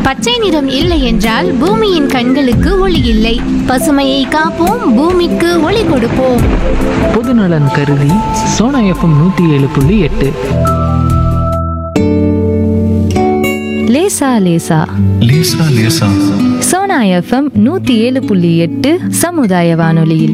பச்சை நிறம் இல்லை என்றால் பூமியின் கண்களுக்கு ஒளி இல்லை பசுமையை காப்போம் பூமிக்கு ஒளி கொடுப்போம் பொதுநலன் கருதி சோனா எஃப்எம் நூற்றி ஏழு புள்ளி எட்டு லேசா லேசா லேசா லேசா சோனா எஃப்எம் நூத்தி ஏழு புள்ளி எட்டு சமுதாய வானொலியில்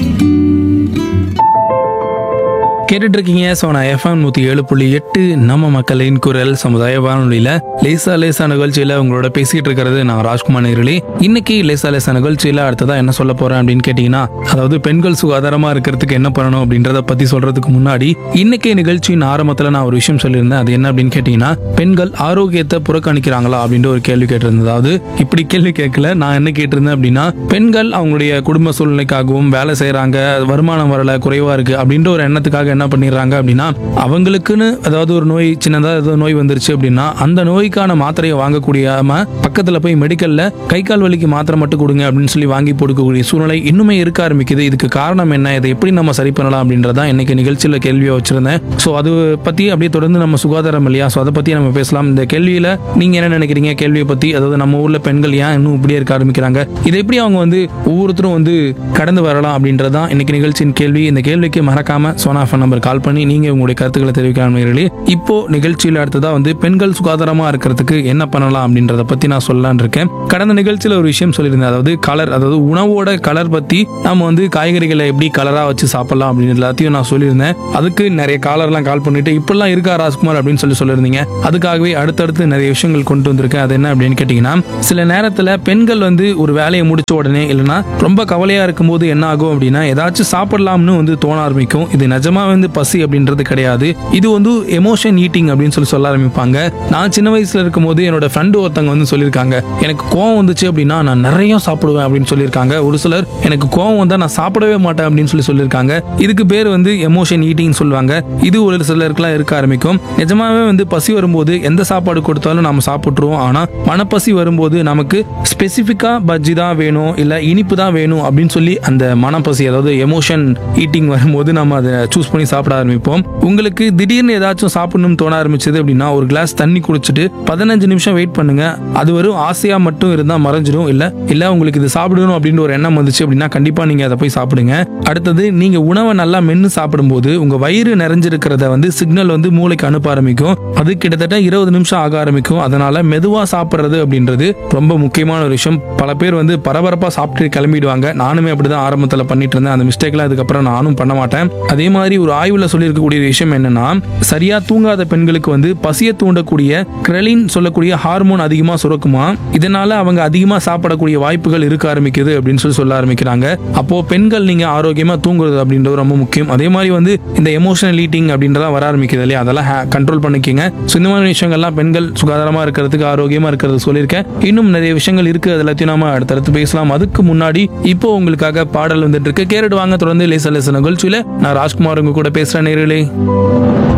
கேட்டுட்டு இருக்கீங்க சோனா எஃப்எம் நூற்றி ஏழு புள்ளி எட்டு நம்ம மக்களின் குரல் சமுதாய வானொலியில் லேசா லேசா நிகழ்ச்சியில் உங்களோட பேசிட்டு இருக்கிறது நான் ராஜ்குமார் நேர்களே இன்னைக்கு லேசா லேசா நிகழ்ச்சியில் அடுத்ததா என்ன சொல்ல போறேன் அப்படின்னு கேட்டிங்கன்னா அதாவது பெண்கள் சுகாதாரமா இருக்கிறதுக்கு என்ன பண்ணணும் அப்படின்றத பத்தி சொல்றதுக்கு முன்னாடி இன்னைக்கு நிகழ்ச்சியின் ஆரம்பத்தில் நான் ஒரு விஷயம் சொல்லியிருந்தேன் அது என்ன அப்படின்னு கேட்டிங்கன்னா பெண்கள் ஆரோக்கியத்தை புறக்கணிக்கிறாங்களா அப்படின்ற ஒரு கேள்வி கேட்டிருந்தது அதாவது இப்படி கேள்வி கேட்கல நான் என்ன கேட்டிருந்தேன் அப்படின்னா பெண்கள் அவங்களுடைய குடும்ப சூழ்நிலைக்காகவும் வேலை செய்றாங்க வருமானம் வரல குறைவா இருக்கு அப்படின்ற ஒரு எண்ணத்துக்காக என்ன பண்ணிடுறாங்க அப்படின்னா அவங்களுக்குன்னு அதாவது ஒரு நோய் சின்னதாக ஏதோ நோய் வந்துருச்சு அப்படின்னா அந்த நோய்க்கான மாத்திரையை வாங்கக்கூடியாம பக்கத்துல போய் மெடிக்கல்ல கை கால் வலிக்கு மாத்திரை மட்டும் கொடுங்க அப்படின்னு சொல்லி வாங்கி போடுக்கக்கூடிய சூழ்நிலை இன்னுமே இருக்க ஆரம்பிக்குது இதுக்கு காரணம் என்ன இதை எப்படி நம்ம சரி பண்ணலாம் அப்படின்றதான் இன்னைக்கு நிகழ்ச்சியில கேள்வியை வச்சிருந்தேன் ஸோ அது பத்தி அப்படியே தொடர்ந்து நம்ம சுகாதாரம் இல்லையா ஸோ அதை பத்தி நம்ம பேசலாம் இந்த கேள்வியில நீங்க என்ன நினைக்கிறீங்க கேள்வியை பத்தி அதாவது நம்ம ஊர்ல பெண்கள் ஏன் இன்னும் இப்படியே இருக்க ஆரம்பிக்கிறாங்க இதை எப்படி அவங்க வந்து ஒவ்வொருத்தரும் வந்து கடந்து வரலாம் அப்படின்றதான் இன்னைக்கு நிகழ்ச்சியின் கேள்வி இந்த கேள்விக்கு மறக்காம சோனா ஃபோன் நம்பர் கால் பண்ணி நீங்க உங்களுடைய கருத்துக்களை தெரிவிக்கலாம் நேயர்களே. இப்போ நிகழ்ச்சியில் அடுத்ததா வந்து பெண்கள் சுகாதாரமா இருக்கிறதுக்கு என்ன பண்ணலாம் அப்படின்றத பத்தி நான் சொல்லலாம்னு இருக்கேன் கடந்த நிகழ்ச்சியில ஒரு விஷயம் சொல்லியிருந்தேன் அதாவது கலர் அதாவது உணவோட கலர் பத்தி நம்ம வந்து காய்கறிகளை எப்படி கலரா வச்சு சாப்பிடலாம் அப்படின்னு எல்லாத்தையும் நான் சொல்லியிருந்தேன் அதுக்கு நிறைய காலர்லாம் கால் பண்ணிட்டு இப்படிலாம் இருக்கா ராஜ்குமார் அப்படின்னு சொல்லி சொல்லியிருந்தீங்க அதுக்காகவே அடுத்தடுத்து நிறைய விஷயங்கள் கொண்டு வந்திருக்கேன் அது என்ன அப்படின்னு கேட்டிங்கன்னா சில நேரத்தில் பெண்கள் வந்து ஒரு வேலையை முடிச்ச உடனே இல்லைன்னா ரொம்ப கவலையாக இருக்கும்போது என்ன ஆகும் அப்படின்னா ஏதாச்சும் சாப்பிடலாம்னு வந்து தோண ஆரம்பிக்கும் இது நிஜமா வந்து பசி அப்படின்றது கிடையாது இது வந்து எமோஷன் ஈட்டிங் அப்படின்னு சொல்லி சொல்ல ஆரம்பிப்பாங்க நான் சின்ன வயசுல இருக்கும்போது என்னோட ஃப்ரெண்டு ஒருத்தவங்க வந்து சொல்லியிருக்காங்க எனக்கு கோவம் வந்துச்சு அப்படின்னா நான் நிறைய சாப்பிடுவேன் அப்படின்னு சொல்லியிருக்காங்க ஒரு சிலர் எனக்கு கோவம் வந்தா நான் சாப்பிடவே மாட்டேன் அப்படின்னு சொல்லி சொல்லியிருக்காங்க இதுக்கு பேர் வந்து எமோஷன் ஈட்டிங் சொல்லுவாங்க இது ஒரு சிலருக்குலாம் இருக்க ஆரம்பிக்கும் நிஜமாவே வந்து பசி வரும்போது எந்த சாப்பாடு கொடுத்தாலும் நம்ம சாப்பிட்ருவோம் ஆனா மனப்பசி வரும்போது நமக்கு ஸ்பெசிஃபிக்கா பஜ்ஜி தான் வேணும் இல்ல இனிப்பு தான் வேணும் அப்படின்னு சொல்லி அந்த மனப்பசி அதாவது எமோஷன் ஈட்டிங் வரும்போது நம்ம அதை சூஸ் பண்ணி சாப்பிட ஆரம்பிப்போம் உங்களுக்கு திடீர்னு ஏதாச்சும் சாப்பிடணும்னு தோண ஆரம்பிச்சது அப்படின்னா ஒரு கிளாஸ் தண்ணி குடிச்சிட்டு பதினஞ்சு நிமிஷம் வெயிட் பண்ணுங்க அது வெறும் ஆசையா மட்டும் இருந்தா மறைஞ்சிடும் இல்ல இல்ல உங்களுக்கு இது சாப்பிடணும் அப்படின்ற ஒரு எண்ணம் வந்துச்சு அப்படின்னா கண்டிப்பா நீங்க அதை போய் சாப்பிடுங்க அடுத்தது நீங்க உணவை நல்லா மென்னு சாப்பிடும்போது உங்க வயிறு நிறைஞ்சிருக்கிறத வந்து சிக்னல் வந்து மூளைக்கு அனுப்ப ஆரம்பிக்கும் அது கிட்டத்தட்ட இருபது நிமிஷம் ஆக ஆரம்பிக்கும் அதனால மெதுவா சாப்பிடுறது அப்படின்றது ரொம்ப முக்கியமான ஒரு விஷயம் பல பேர் வந்து பரபரப்பா சாப்பிட்டு கிளம்பிடுவாங்க நானுமே அப்படிதான் ஆரம்பத்துல பண்ணிட்டு இருந்தேன் அந்த மிஸ்டேக்லாம் அதுக்கப்புறம் நானும் பண்ண மாட்டேன் அதே மாதிரி ஒரு ஆய்வுல சொல்லியிருக்கக்கூடிய விஷயம் என்னன்னா சரியா தூங்காத பெண்களுக்கு வந்து பசியை தூண்டக்கூடிய கிரெலின் சொல்லக்கூடிய ஹார்மோன் அதிகமா சுரக்குமா இதனால அவங்க அதிகமா சாப்பிடக்கூடிய வாய்ப்புகள் இருக்க ஆரம்பிக்குது அப்படின்னு சொல்லி சொல்ல ஆரம்பிக்கிறாங்க அப்போ பெண்கள் நீங்க ஆரோக்கியமா தூங்குறது அப்படின்றது ரொம்ப முக்கியம் அதே மாதிரி வந்து இந்த எமோஷனல் ஈட்டிங் அப்படின்றதெல்லாம் வர ஆரம்பிக்குது இல்லையா அதெல்லாம் கண்ட்ரோல் பண்ணிக்கங்க ஸோ இந்த மாதிரி விஷயங்கள்லாம் பெண்கள் சுகாதாரமா இருக்கிறதுக்கு ஆரோக்கியமா இருக்கிறது சொல்லியிருக்கேன் இன்னும் நிறைய விஷயங்கள் இருக்கு அது எல்லாத்தையும் நாம அடுத்தடுத்து பேசலாம் அதுக்கு முன்னாடி இப்போ உங்களுக்காக பாடல் வந்துட்டு இருக்கு கேரட் வாங்க தொடர்ந்து லேச லேச நிகழ்ச்சியில நான் ராஜ்குமார் உங்க கூட பேசுறேன் நேர்களே